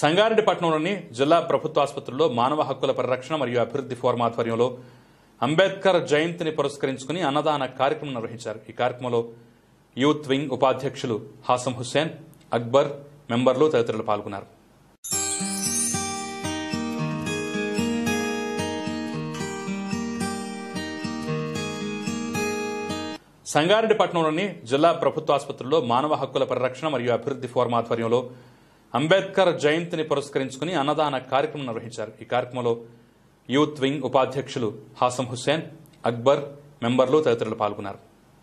సంగారెడ్డి పట్టణంలోని జిల్లా ప్రభుత్వ ఆసుపత్రుల్లో మానవ హక్కుల పరిరక్షణ మరియు అభివృద్ధి ఫోరం ఆధ్వర్యంలో అంబేద్కర్ జయంతిని పురస్కరించుకుని అన్నదాన కార్యక్రమం నిర్వహించారు ఈ కార్యక్రమంలో యూత్ వింగ్ ఉపాధ్యక్షులు హాసం హుస్సేన్ అక్బర్ మెంబర్లు తదితరులు పాల్గొన్నారు సంగారెడ్డి పట్టణంలోని జిల్లా ప్రభుత్వ ఆసుపత్రుల్లో మానవ హక్కుల పరిరక్షణ మరియు అభివృద్ధి ఫోరం ఆధ్వర్యంలో అంబేద్కర్ జయంతిని పురస్కరించుకుని అన్నదాన కార్యక్రమం నిర్వహించారు ఈ కార్యక్రమంలో యూత్ వింగ్ ఉపాధ్యక్షులు హాసం హుస్సేన్ అక్బర్ మెంబర్లు తదితరులు పాల్గొన్నారు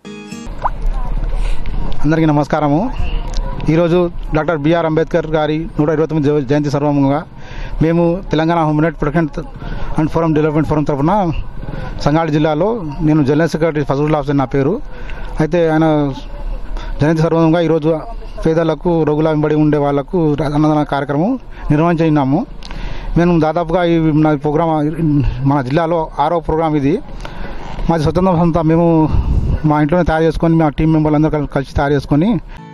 అందరికీ నమస్కారము ఈరోజు డాక్టర్ బిఆర్ అంబేద్కర్ గారి నూట ఇరవై తొమ్మిది జయ- జయంతి సందర్భంగా మేము Telangana human rights protection and forum development forum తరఫున సంగారెడ్డి జిల్లాలో నేను జనరల్ సెక్రటరీ ఫజలుల్ ఆఫీసర్ నా పేరు అయితే ఆయన జయంతి సందర్భంగా ఈరోజు పేదలకు రోగుల వెంబడి ఉండే వాళ్లకు అన్నదాన కార్యక్రమం నిర్వహించినాము మేము దాదాపుగా ఈ నా ప్రోగ్రామ్ మన జిల్లాలో ఆరో ప్రోగ్రాం ఇది మాది స్వతంత్రం అంతా మేము మా ఇంట్లోనే తయారు చేసుకొని మా టీం మెంబర్లు అందరూ కలిసి తయారు చేసుకొని